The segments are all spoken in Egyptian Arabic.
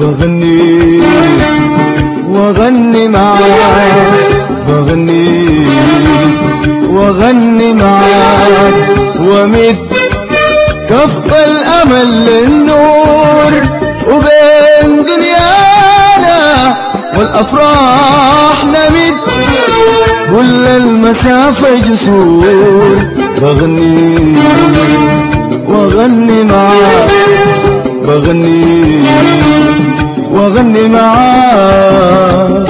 بغني واغني معاك بغني واغني معاك ومد كف الامل للنور وبين دنيانا والافراح نمد كل المسافة جسور بغني واغني معاك بغني واغني معاك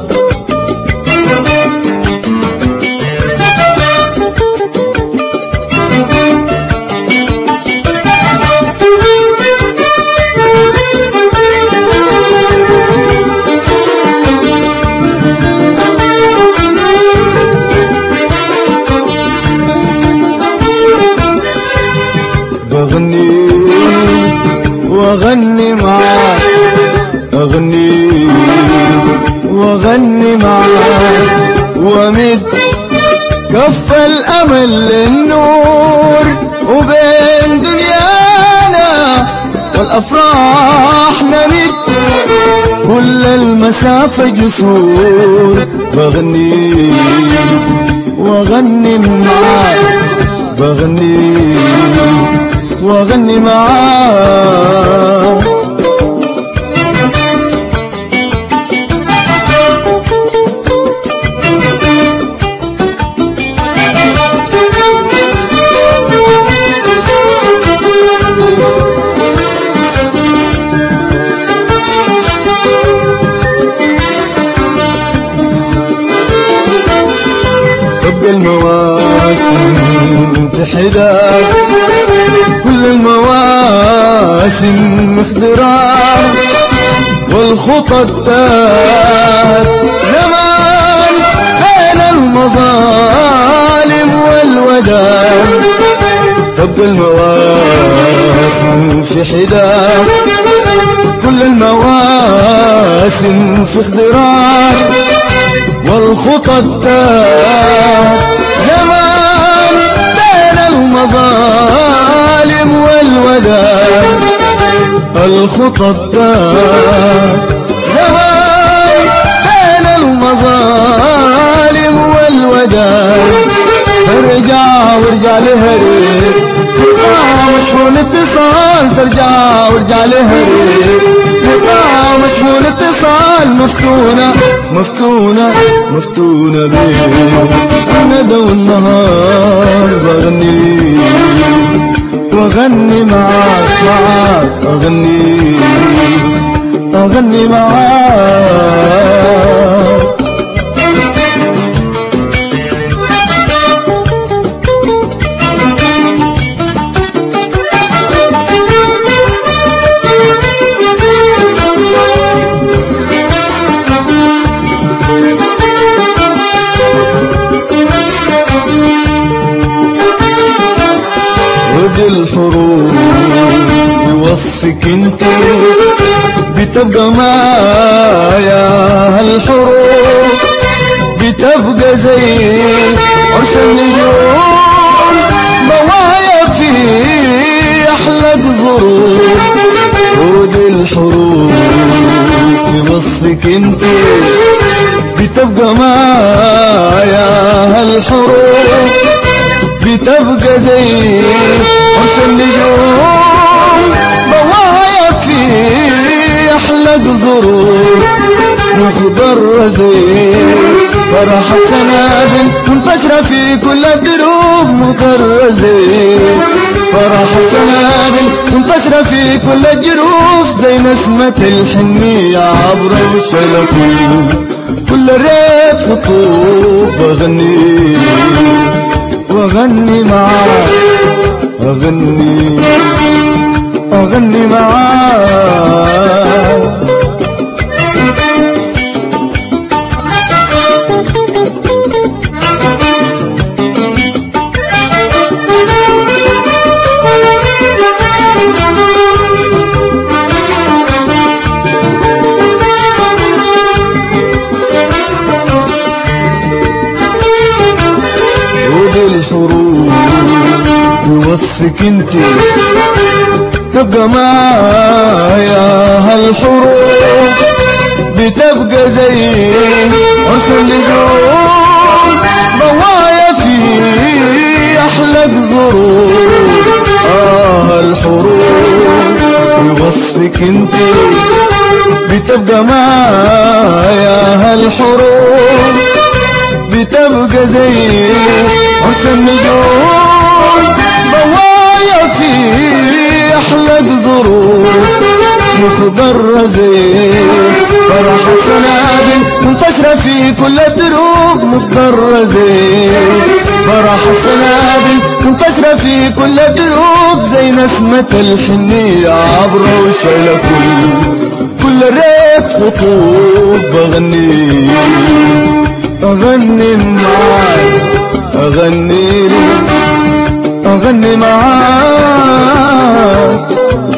بغني واغني معاك اغني واغني معاك ومد كف الامل للنور وبين دنيانا والافراح نمد كل المسافة جسور بغني واغني معاك بغني واغني معاك تبقى المواسم في حداك كل المواسم اخضرار والخطى التات زمان بين المظالم والوداد تبقى المواسم في حداك كل المواسم في اخضرار والخطى التات زمان بين المظالم والوداد الخطى التات زمان بين المظالم والوداد ارجع وارجع لهريب لقاء مشحون اتصال ترجع وارجع لهريب لقاء مشحون اتصال مفتونة مفتونة مفتونة بيه الندى والنهار بغني واغني معاك معاك اغني اغني معاك ودي الحروف بوصفك انت بتبقى معايا هالحروف بتبقى زي عرس النجوم بوايا في احلى ظروف ودي الحروف بوصفك انت بتبقى معايا هالحروف بتبقى زي قرص النجوم بوايا في احلى ظروف مخضر زي فرح سنابل منتشرة في كل الدروب مخضر زي فرح سنابل منتشرة في كل الجروف زي نسمة الحنية عبر وشلة كل ريت خطوب بغني واغني معاك اغني اغني معاك ودي الحروف بوصفك انت تبقى معايا هالحروف بتبقى زي عرس النجوم ضوايا في أحلى ظروف آه الحروف بوصفك انت بتبقى معايا هالحروف بتبقى زي عرس النجوم ضوايا في أحلى ظروف مخضرة زي فرح سنابل منتشرة في كل الدروب مخضرة زي فرح سنابل منتشرة في كل الدروب زي نسمة الحنية عبرة وشايلة كل كل ريت خطوب بغني أغني معاك أغني أغني معاك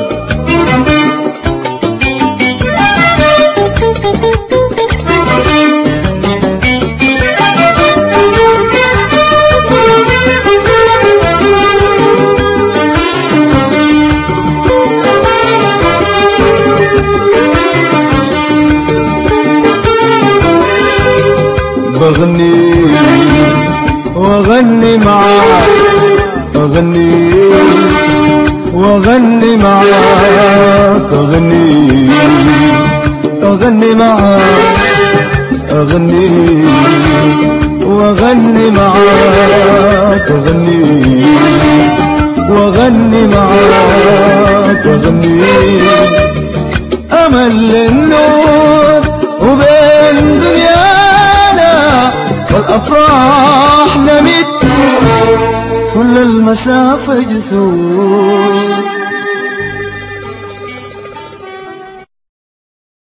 بغني واغني معاك اغني واغني معاك اغني اغني معاك اغني واغني معاك اغني واغني معاك اغني امل للنور وبين دنيانا والافراح نمت كل المسافة جسور